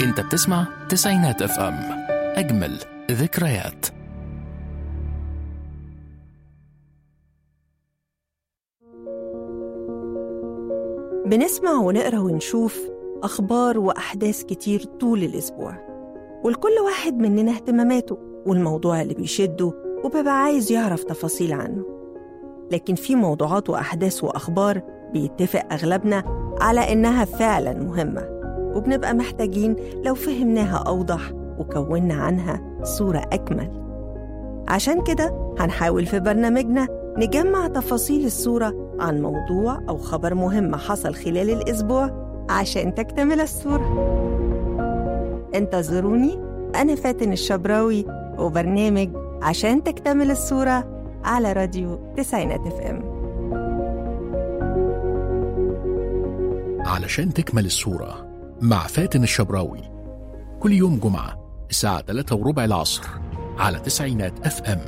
انت بتسمع تسعينات اف ام اجمل ذكريات بنسمع ونقرا ونشوف أخبار وأحداث كتير طول الأسبوع ولكل واحد مننا اهتماماته والموضوع اللي بيشده وبيبقى عايز يعرف تفاصيل عنه لكن في موضوعات وأحداث وأخبار بيتفق أغلبنا على إنها فعلا مهمة وبنبقى محتاجين لو فهمناها أوضح وكونا عنها صورة أكمل عشان كده هنحاول في برنامجنا نجمع تفاصيل الصورة عن موضوع أو خبر مهم حصل خلال الأسبوع عشان تكتمل الصورة انتظروني أنا فاتن الشبراوي وبرنامج عشان تكتمل الصورة على راديو تسعينات اف ام علشان تكمل الصورة مع فاتن الشبراوي كل يوم جمعة الساعة 3 وربع العصر على تسعينات اف ام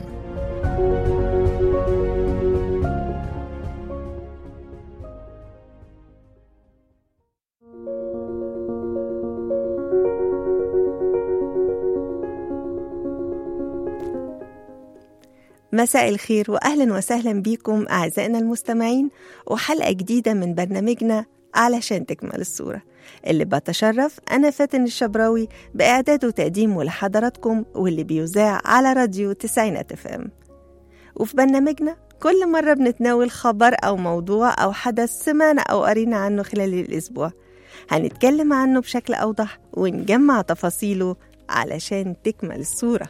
مساء الخير واهلا وسهلا بيكم اعزائنا المستمعين وحلقه جديده من برنامجنا علشان تكمل الصوره اللي بتشرف انا فاتن الشبراوي باعداد وتقديمه لحضراتكم واللي بيذاع على راديو تسعينات اف ام وفي برنامجنا كل مرة بنتناول خبر أو موضوع أو حدث سمعنا أو قرينا عنه خلال الأسبوع هنتكلم عنه بشكل أوضح ونجمع تفاصيله علشان تكمل الصورة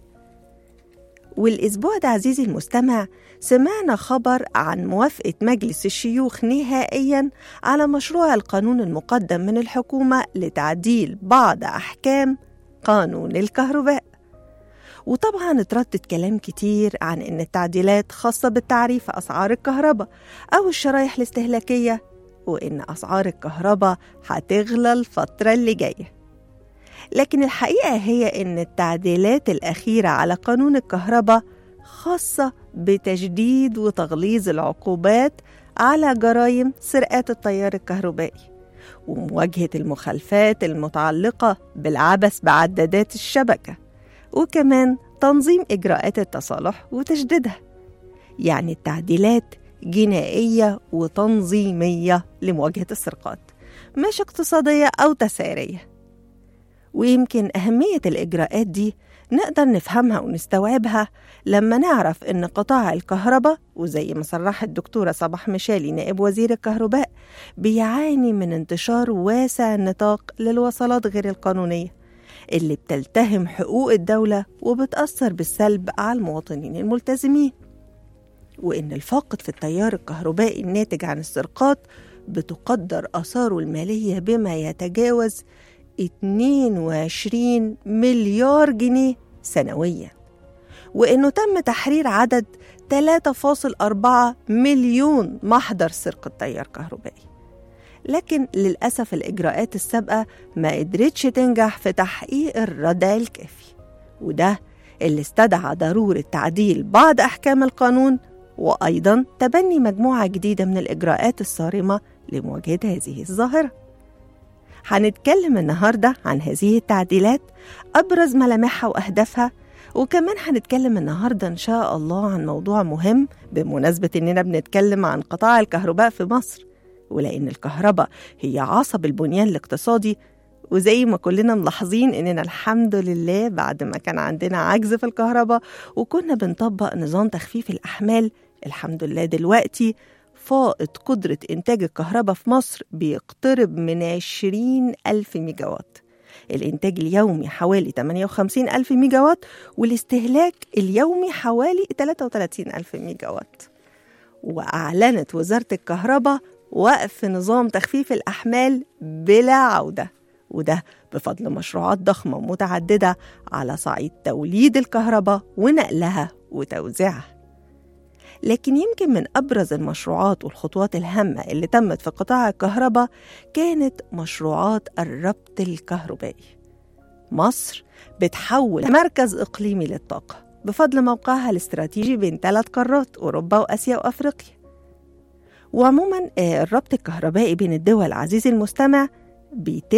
والأسبوع ده عزيزي المستمع سمعنا خبر عن موافقة مجلس الشيوخ نهائيا على مشروع القانون المقدم من الحكومة لتعديل بعض أحكام قانون الكهرباء وطبعا اتردد كلام كتير عن ان التعديلات خاصة بالتعريف أسعار الكهرباء أو الشرايح الاستهلاكية وإن أسعار الكهرباء هتغلى الفترة اللي جاية لكن الحقيقة هي إن التعديلات الأخيرة على قانون الكهرباء خاصة بتجديد وتغليظ العقوبات على جرائم سرقات التيار الكهربائي ومواجهة المخالفات المتعلقة بالعبث بعدادات الشبكة وكمان تنظيم إجراءات التصالح وتجديدها يعني التعديلات جنائية وتنظيمية لمواجهة السرقات مش اقتصادية أو تسعيرية ويمكن أهمية الإجراءات دي نقدر نفهمها ونستوعبها لما نعرف إن قطاع الكهرباء وزي ما صرح الدكتورة صباح مشالي نائب وزير الكهرباء بيعاني من انتشار واسع النطاق للوصلات غير القانونية اللي بتلتهم حقوق الدولة وبتأثر بالسلب على المواطنين الملتزمين وإن الفاقد في التيار الكهربائي الناتج عن السرقات بتقدر آثاره المالية بما يتجاوز 22 مليار جنيه سنويا وإنه تم تحرير عدد 3.4 مليون محضر سرقة تيار كهربائي لكن للأسف الإجراءات السابقة ما قدرتش تنجح في تحقيق الردع الكافي وده اللي استدعى ضرورة تعديل بعض أحكام القانون وأيضا تبني مجموعة جديدة من الإجراءات الصارمة لمواجهة هذه الظاهرة هنتكلم النهاردة عن هذه التعديلات أبرز ملامحها وأهدافها وكمان هنتكلم النهاردة إن شاء الله عن موضوع مهم بمناسبة إننا بنتكلم عن قطاع الكهرباء في مصر ولأن الكهرباء هي عصب البنيان الاقتصادي وزي ما كلنا ملاحظين إننا الحمد لله بعد ما كان عندنا عجز في الكهرباء وكنا بنطبق نظام تخفيف الأحمال الحمد لله دلوقتي فائض قدرة إنتاج الكهرباء في مصر بيقترب من 20 ألف ميجا وات الإنتاج اليومي حوالي 58 ألف ميجا وات والاستهلاك اليومي حوالي 33 ألف ميجا وات وأعلنت وزارة الكهرباء وقف نظام تخفيف الأحمال بلا عودة وده بفضل مشروعات ضخمة ومتعددة على صعيد توليد الكهرباء ونقلها وتوزيعها لكن يمكن من أبرز المشروعات والخطوات الهامة اللي تمت في قطاع الكهرباء كانت مشروعات الربط الكهربائي مصر بتحول مركز إقليمي للطاقة بفضل موقعها الاستراتيجي بين ثلاث قارات أوروبا وآسيا وأفريقيا وعموما الربط الكهربائي بين الدول عزيزي المستمع بيتم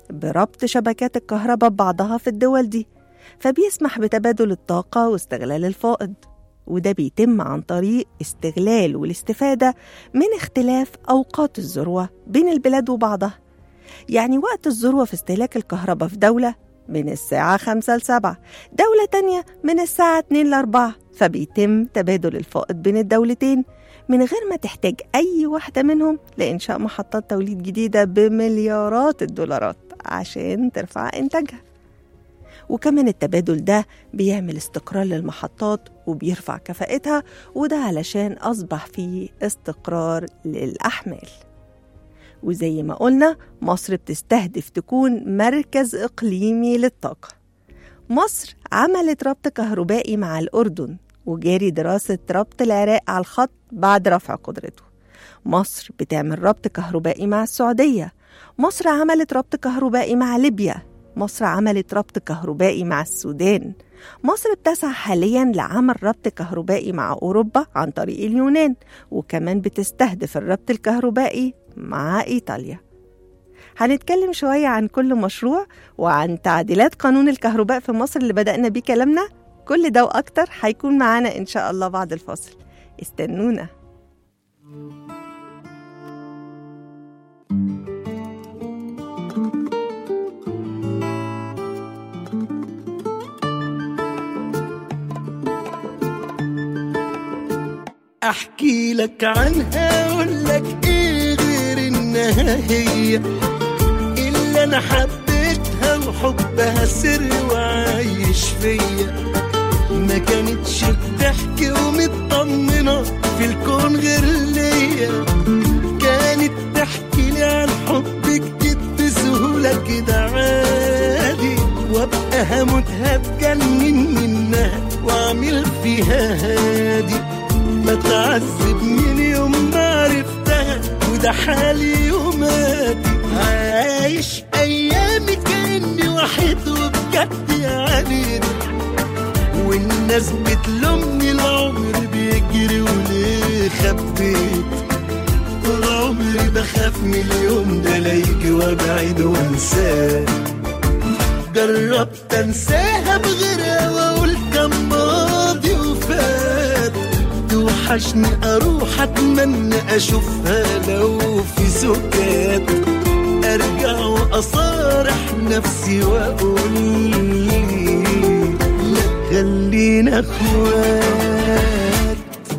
بربط شبكات الكهرباء ببعضها في الدول دي فبيسمح بتبادل الطاقة واستغلال الفائض وده بيتم عن طريق استغلال والاستفادة من اختلاف أوقات الذروة بين البلاد وبعضها يعني وقت الذروة في استهلاك الكهرباء في دولة من الساعة 5 ل 7 دولة تانية من الساعة 2 ل 4 فبيتم تبادل الفائض بين الدولتين من غير ما تحتاج أي واحدة منهم لإنشاء محطات توليد جديدة بمليارات الدولارات عشان ترفع إنتاجها وكمان التبادل ده بيعمل استقرار للمحطات وبيرفع كفاءتها وده علشان أصبح فيه استقرار للأحمال وزي ما قلنا مصر بتستهدف تكون مركز إقليمي للطاقة مصر عملت ربط كهربائي مع الأردن وجاري دراسة ربط العراق على الخط بعد رفع قدرته مصر بتعمل ربط كهربائي مع السعودية مصر عملت ربط كهربائي مع ليبيا مصر عملت ربط كهربائي مع السودان مصر بتسعى حاليا لعمل ربط كهربائي مع أوروبا عن طريق اليونان وكمان بتستهدف الربط الكهربائي مع إيطاليا هنتكلم شوية عن كل مشروع وعن تعديلات قانون الكهرباء في مصر اللي بدأنا بيه كلامنا كل ده وأكتر هيكون معانا إن شاء الله بعد الفاصل استنونا احكي لك عنها اقول لك ايه غير انها هي اللي انا حبيتها وحبها سر وعايش فيا ما كانتش بتحكي ومطمنة في الكون غير ليا كانت تحكي لي عن حب جديد بسهولة كده عادي وابقى هموتها بجنن منها واعمل فيها هادي بتعذب من يوم ما عرفتها وده حالي يوماتي عايش ايامي كاني وحيد وبجد يعني والناس بتلومني العمر بيجري وليه خبيت طول عمري بخاف من اليوم ده لا يجي وابعد وانساه جربت انساها بغيرها واقول كان ماضي وفات توحشني اروح اتمنى اشوفها لو في سكات ارجع واصارح نفسي واقول لا خلينا اخوات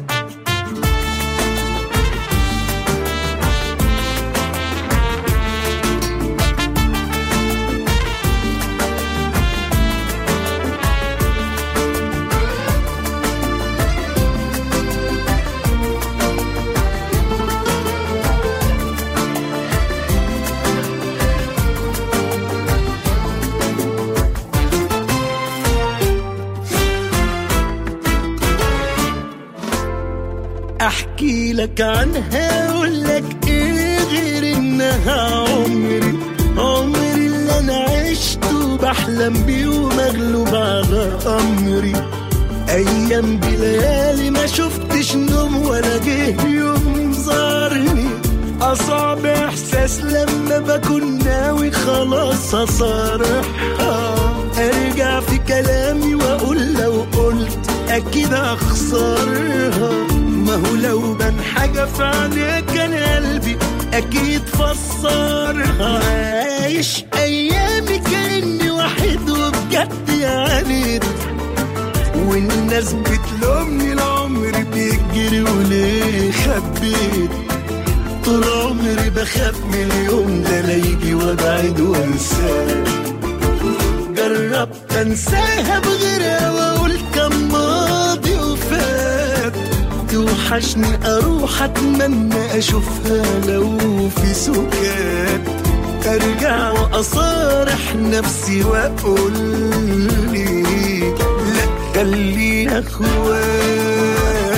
احكي لك عنها اقول لك ايه غير انها عمري عمري اللي انا عشته بحلم بيه ومغلوب على امري ايام بليالي ما شفتش نوم ولا جه يوم زارني اصعب احساس لما بكون ناوي خلاص اصارحها ارجع في كلامي واقول لو قلت اكيد اخسرها ما هو لو بان حاجه في عينيك كان قلبي اكيد فسرها عايش ايامي كاني وحيد وبجد يعني والناس بتلومني العمر بيجري وليه خبيت طول عمري بخاف من اليوم ده لا يجي وابعد وانساه جربت انساها بغيرها واقول كان ماضي وفات توحشني اروح اتمنى اشوفها لو في سكات ارجع واصارح نفسي واقول لي لا خلينا اخوات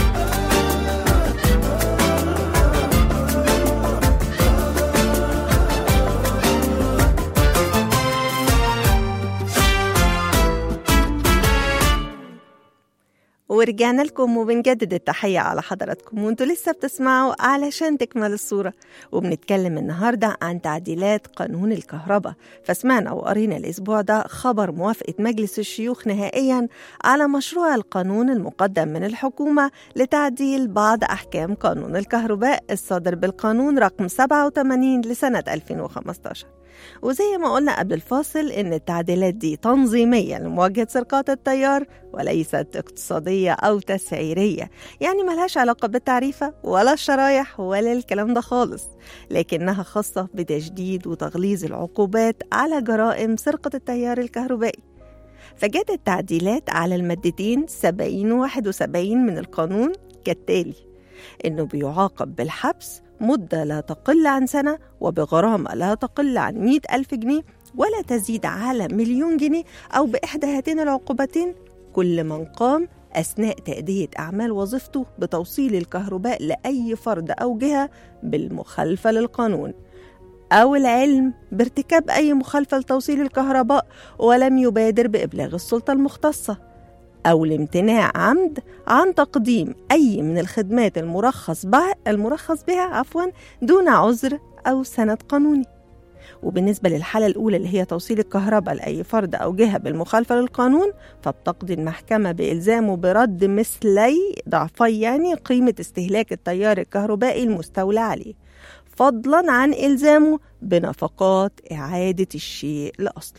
ورجعنا لكم وبنجدد التحية على حضراتكم وانتوا لسه بتسمعوا علشان تكمل الصورة وبنتكلم النهاردة عن تعديلات قانون الكهرباء فسمعنا وقرينا الأسبوع ده خبر موافقة مجلس الشيوخ نهائيا على مشروع القانون المقدم من الحكومة لتعديل بعض أحكام قانون الكهرباء الصادر بالقانون رقم 87 لسنة 2015 وزي ما قلنا قبل الفاصل إن التعديلات دي تنظيمية لمواجهة سرقات التيار وليست اقتصادية أو تسعيرية يعني ملهاش علاقة بالتعريفة ولا الشرايح ولا الكلام ده خالص لكنها خاصة بتجديد وتغليظ العقوبات على جرائم سرقة التيار الكهربائي فجت التعديلات على المادتين 70 و 71 من القانون كالتالي إنه بيعاقب بالحبس مدة لا تقل عن سنة وبغرامة لا تقل عن مئة ألف جنيه ولا تزيد على مليون جنيه أو بإحدى هاتين العقوبتين كل من قام أثناء تأدية أعمال وظيفته بتوصيل الكهرباء لأي فرد أو جهة بالمخالفة للقانون أو العلم بارتكاب أي مخالفة لتوصيل الكهرباء ولم يبادر بإبلاغ السلطة المختصة أو الامتناع عمد عن تقديم أي من الخدمات المرخص بها المرخص بها عفوا دون عذر أو سند قانوني. وبالنسبة للحالة الأولى اللي هي توصيل الكهرباء لأي فرد أو جهة بالمخالفة للقانون فبتقضي المحكمة بإلزامه برد مثلي ضعفي يعني قيمة استهلاك التيار الكهربائي المستولى عليه فضلا عن إلزامه بنفقات إعادة الشيء لأصله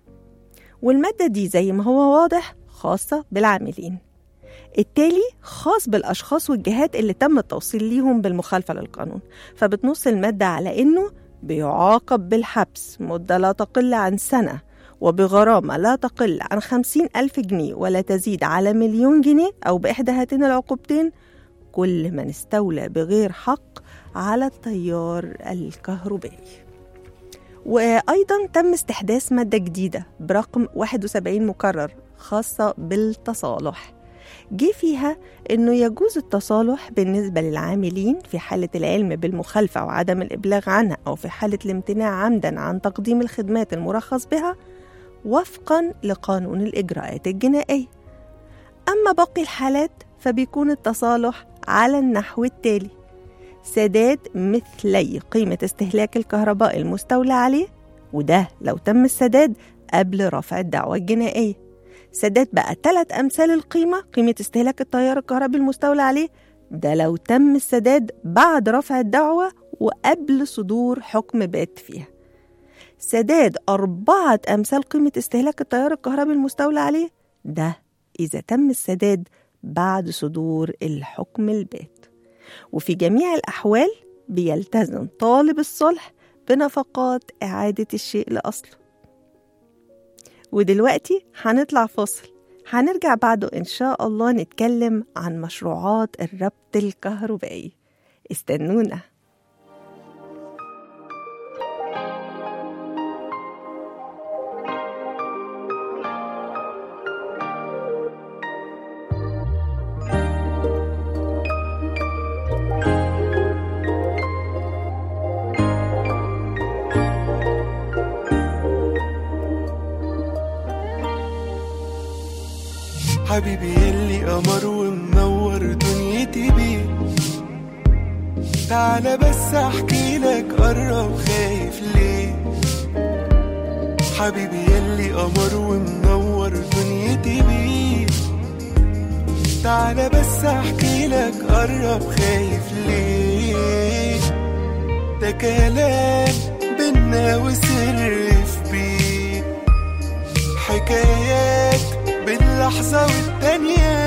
والمادة دي زي ما هو واضح خاصة بالعاملين التالي خاص بالأشخاص والجهات اللي تم التوصيل ليهم بالمخالفة للقانون فبتنص المادة على إنه بيعاقب بالحبس مدة لا تقل عن سنة وبغرامة لا تقل عن خمسين ألف جنيه ولا تزيد على مليون جنيه أو بإحدى هاتين العقوبتين كل من استولى بغير حق على التيار الكهربائي وأيضا تم استحداث مادة جديدة برقم 71 مكرر خاصة بالتصالح جه فيها انه يجوز التصالح بالنسبه للعاملين في حاله العلم بالمخالفه وعدم الابلاغ عنها او في حاله الامتناع عمدا عن تقديم الخدمات المرخص بها وفقا لقانون الاجراءات الجنائيه اما باقي الحالات فبيكون التصالح على النحو التالي سداد مثلي قيمه استهلاك الكهرباء المستولى عليه وده لو تم السداد قبل رفع الدعوى الجنائيه سداد بقى ثلاث أمثال القيمة قيمة استهلاك التيار الكهربي المستولى عليه ده لو تم السداد بعد رفع الدعوة وقبل صدور حكم بات فيها سداد أربعة أمثال قيمة استهلاك التيار الكهربي المستولى عليه ده إذا تم السداد بعد صدور الحكم البات وفي جميع الأحوال بيلتزم طالب الصلح بنفقات إعادة الشيء لأصله ودلوقتي هنطلع فاصل هنرجع بعده إن شاء الله نتكلم عن مشروعات الربط الكهربائي استنونا حبيبي يلي قمر ومنور دنيتي بيه تعالى بس احكي لك قرب خايف ليه حبيبي يلي قمر ومنور دنيتي بيه تعالى بس احكي لك قرب خايف ليه ده كلام بينا وسر في بيه حكايات باللحظة والتانية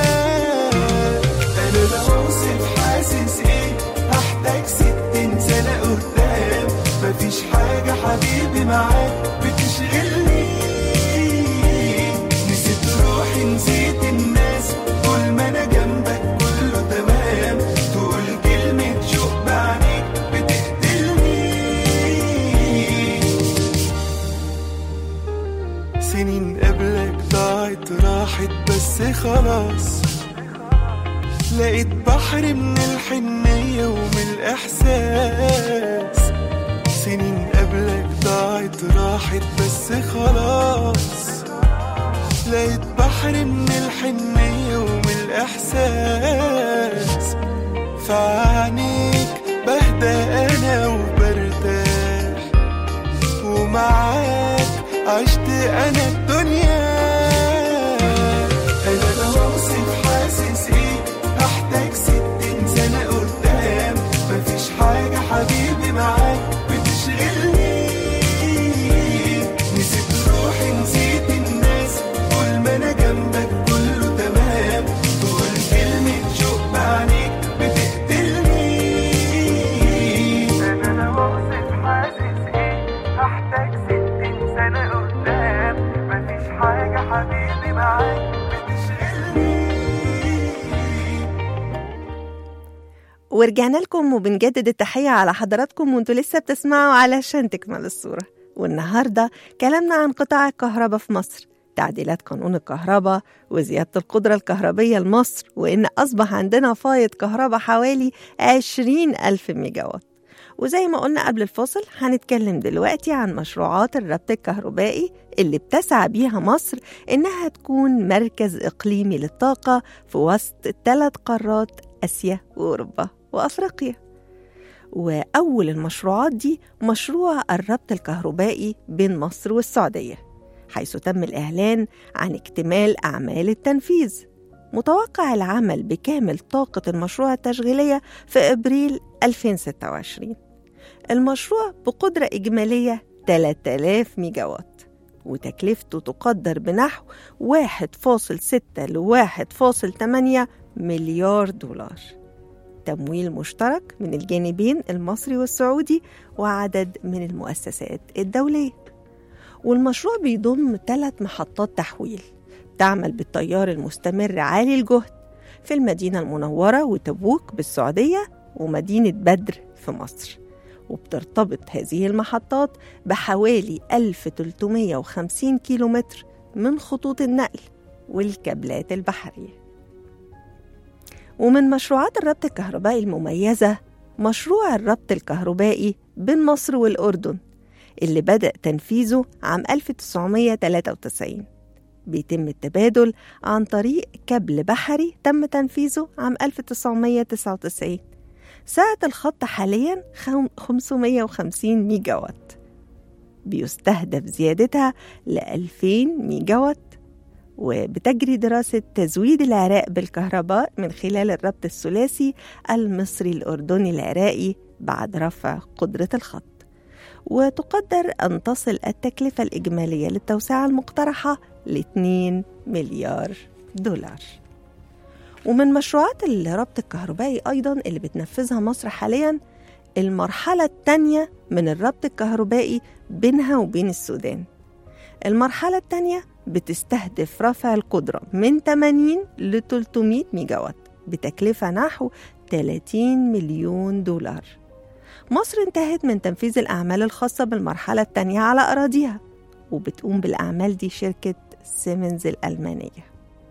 أنا بوصف حاسس إيه هحتاج ستين سنة قدام مفيش حاجة حبيبي معاك بتشغلني نسيت روحي نسيت الناس طول ما أنا جنبك كله تمام تقول كلمة شوق بعينيك بتقتلني سنين قبلك ضاعت راحت بس خلاص لقيت بحر من الحنية ومن الإحساس سنين قبلك ضاعت راحت بس خلاص لقيت بحر من الحنية ومن الإحساس فعنيك بهدى أنا وبرتاح ومعاك عشت أنا الدنيا أنا لو أوصف حاسس إيه هحتاج ستين سنة قدام مفيش حاجة حبيبي معاك بتشغلني نسيت روحي نسيت الناس طول ما أنا جنبك كله تمام تقول كلمة شوق بعينيك بتقتلني أنا لو أوصف حاسس إيه هحتاج ستين سنة قدام مفيش حاجة حبيبي معاك بتشغلني ورجعنا لكم وبنجدد التحية على حضراتكم وانتوا لسه بتسمعوا علشان تكمل الصورة والنهاردة كلامنا عن قطاع الكهرباء في مصر تعديلات قانون الكهرباء وزيادة القدرة الكهربية لمصر وإن أصبح عندنا فايض كهرباء حوالي 20 ألف ميجا وات وزي ما قلنا قبل الفاصل هنتكلم دلوقتي عن مشروعات الربط الكهربائي اللي بتسعى بيها مصر إنها تكون مركز إقليمي للطاقة في وسط ثلاث قارات آسيا وأوروبا وأفريقيا وأول المشروعات دي مشروع الربط الكهربائي بين مصر والسعودية حيث تم الإعلان عن اكتمال أعمال التنفيذ متوقع العمل بكامل طاقة المشروع التشغيلية في أبريل 2026 المشروع بقدرة إجمالية 3000 ميجا وات وتكلفته تقدر بنحو 1.6 ل 1.8 مليار دولار تمويل مشترك من الجانبين المصري والسعودي وعدد من المؤسسات الدولية والمشروع بيضم ثلاث محطات تحويل تعمل بالتيار المستمر عالي الجهد في المدينة المنورة وتبوك بالسعودية ومدينة بدر في مصر وبترتبط هذه المحطات بحوالي 1350 كيلومتر من خطوط النقل والكابلات البحرية ومن مشروعات الربط الكهربائي المميزة مشروع الربط الكهربائي بين مصر والأردن اللي بدأ تنفيذه عام 1993 بيتم التبادل عن طريق كابل بحري تم تنفيذه عام 1999 سعة الخط حاليا خم- 550 ميجا وات بيستهدف زيادتها ل 2000 ميجا وات وبتجري دراسة تزويد العراق بالكهرباء من خلال الربط الثلاثي المصري الأردني العراقي بعد رفع قدرة الخط وتقدر أن تصل التكلفة الإجمالية للتوسعة المقترحة ل 2 مليار دولار ومن مشروعات الربط الكهربائي أيضا اللي بتنفذها مصر حاليا المرحلة الثانية من الربط الكهربائي بينها وبين السودان المرحلة الثانية بتستهدف رفع القدرة من 80 ل 300 ميجا وات بتكلفة نحو 30 مليون دولار مصر انتهت من تنفيذ الأعمال الخاصة بالمرحلة الثانية على أراضيها وبتقوم بالأعمال دي شركة سيمنز الألمانية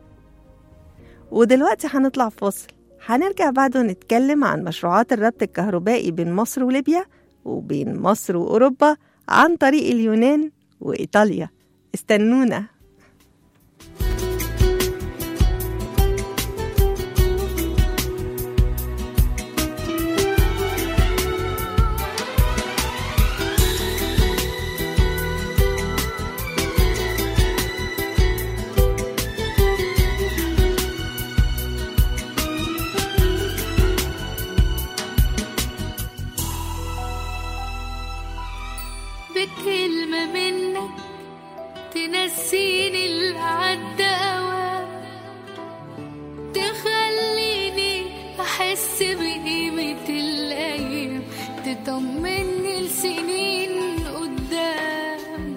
ودلوقتي هنطلع فاصل هنرجع بعده نتكلم عن مشروعات الربط الكهربائي بين مصر وليبيا وبين مصر وأوروبا عن طريق اليونان وإيطاليا استنونا بكلمة منك تنسيني اللي عدى أوام تخليني أحس بقيمة الأيام تطمني لسنين قدام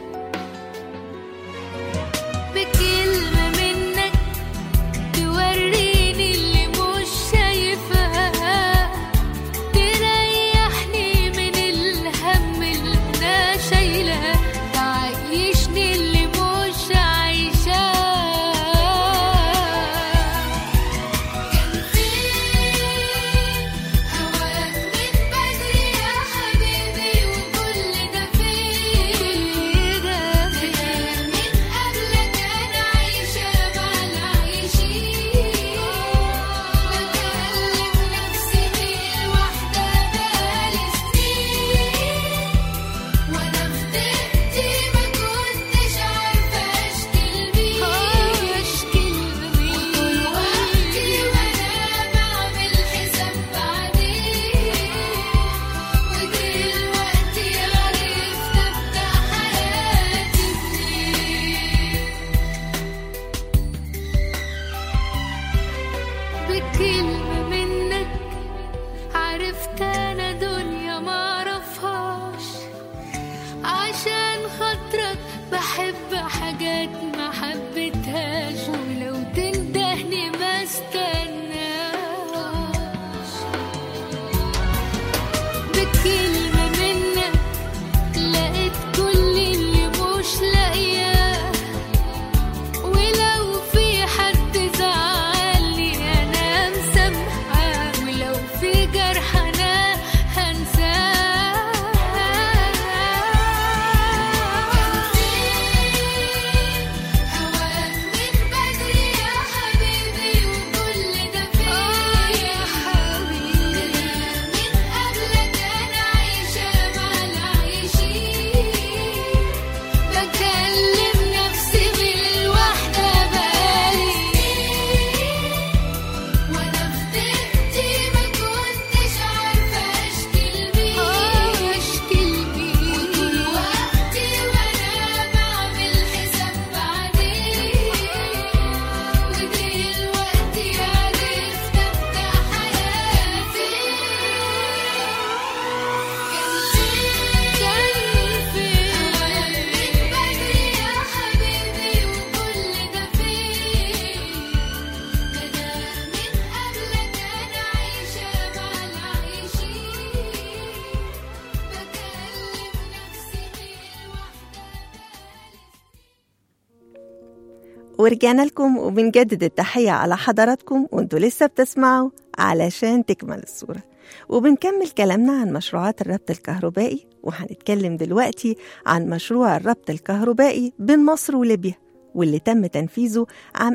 بكلمة منك توريني اللي مش شايفاه تريحني من الهم اللي انا شايلاه تعيشني اللي مش عايشاه كان فين هواك من بدري يا حبيبي وكل ده فين ورجعنا لكم وبنجدد التحية على حضراتكم وانتوا لسه بتسمعوا علشان تكمل الصورة وبنكمل كلامنا عن مشروعات الربط الكهربائي وهنتكلم دلوقتي عن مشروع الربط الكهربائي بين مصر وليبيا واللي تم تنفيذه عام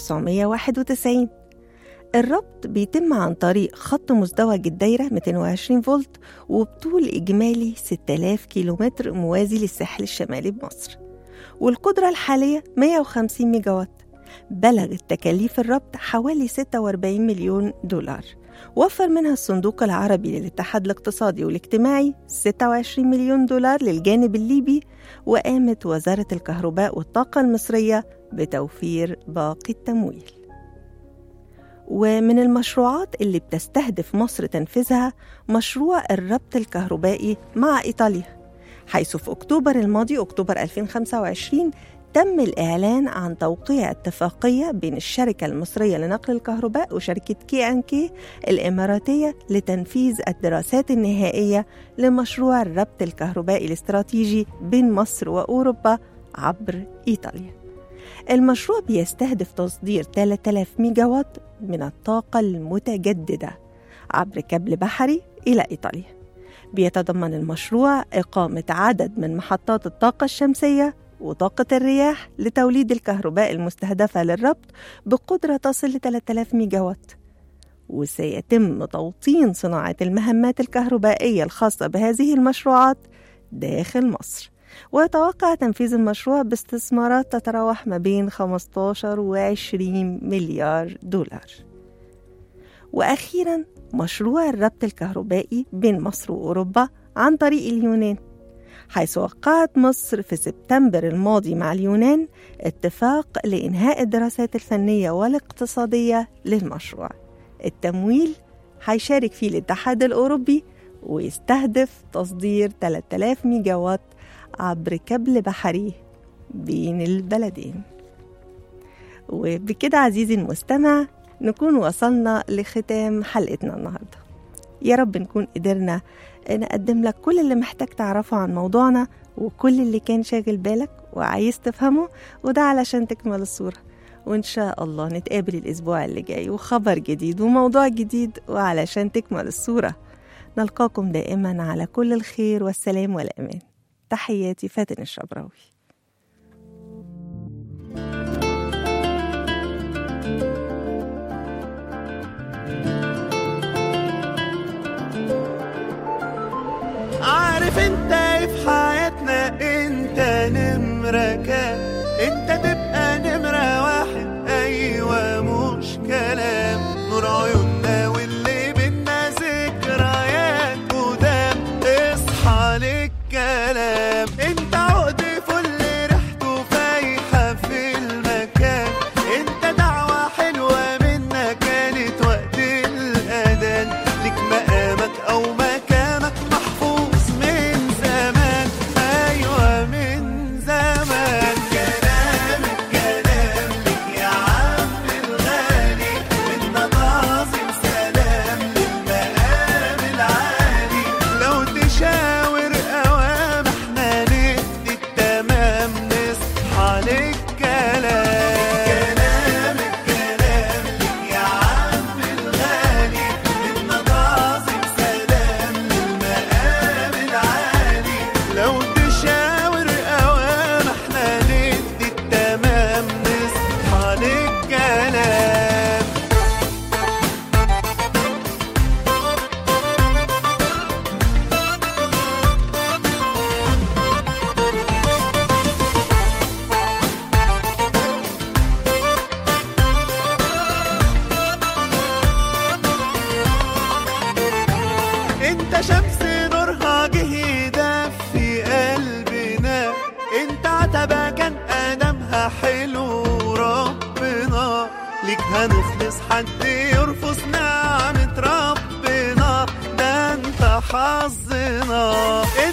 1991 الربط بيتم عن طريق خط مزدوج الدايرة 220 فولت وبطول إجمالي 6000 كيلومتر موازي للساحل الشمالي بمصر والقدرة الحالية 150 ميجا وات بلغت تكاليف الربط حوالي 46 مليون دولار وفر منها الصندوق العربي للاتحاد الاقتصادي والاجتماعي 26 مليون دولار للجانب الليبي وقامت وزارة الكهرباء والطاقة المصرية بتوفير باقي التمويل ومن المشروعات اللي بتستهدف مصر تنفيذها مشروع الربط الكهربائي مع إيطاليا حيث في أكتوبر الماضي أكتوبر 2025 تم الإعلان عن توقيع اتفاقية بين الشركة المصرية لنقل الكهرباء وشركة كي أن كي الإماراتية لتنفيذ الدراسات النهائية لمشروع الربط الكهربائي الاستراتيجي بين مصر وأوروبا عبر إيطاليا المشروع بيستهدف تصدير 3000 ميجا وات من الطاقة المتجددة عبر كابل بحري إلى إيطاليا بيتضمن المشروع إقامة عدد من محطات الطاقة الشمسية وطاقة الرياح لتوليد الكهرباء المستهدفة للربط بقدرة تصل ل 3000 ميجا وات وسيتم توطين صناعة المهمات الكهربائية الخاصة بهذه المشروعات داخل مصر ويتوقع تنفيذ المشروع باستثمارات تتراوح ما بين 15 و 20 مليار دولار وأخيرا مشروع الربط الكهربائي بين مصر وأوروبا عن طريق اليونان حيث وقعت مصر في سبتمبر الماضي مع اليونان اتفاق لإنهاء الدراسات الفنية والاقتصادية للمشروع التمويل هيشارك فيه الاتحاد الأوروبي ويستهدف تصدير 3000 ميجا وات عبر كابل بحري بين البلدين وبكده عزيزي المستمع نكون وصلنا لختام حلقتنا النهارده يا رب نكون قدرنا نقدم لك كل اللي محتاج تعرفه عن موضوعنا وكل اللي كان شاغل بالك وعايز تفهمه وده علشان تكمل الصورة وإن شاء الله نتقابل الأسبوع اللي جاي وخبر جديد وموضوع جديد وعلشان تكمل الصورة نلقاكم دائما على كل الخير والسلام والأمان تحياتي فاتن الشبراوي عارف انت ايه في حياتنا انت نمرة كام انت تبقى نمرة واحد ايوه مش كلام نور عيوننا واللي بينا ذكريات قدام اصحى للكلام انت عقد فل ريحته فايحة في المكان انت دعوة حلوة منا كانت وقت الأذان لك مقامك أو مكانك محفوظ من زمان أيوة من زمان كلام الكلام لك يا عم الغالي منا تعظيم سلام للمقام العالي لو تشاور أوام احنا ندي التمام نصحى للكلام كلام الكلام لك يا عم الغالي منا تعظيم سلام للمقام العالي لو تشاور أوام احنا ندي التمام نصحى للكلام انت شمس نورها جه يدفي قلبنا انت عتبة كان ادمها حلو ربنا ليك هنخلص حد يرفض نعمة ربنا ده انت حظنا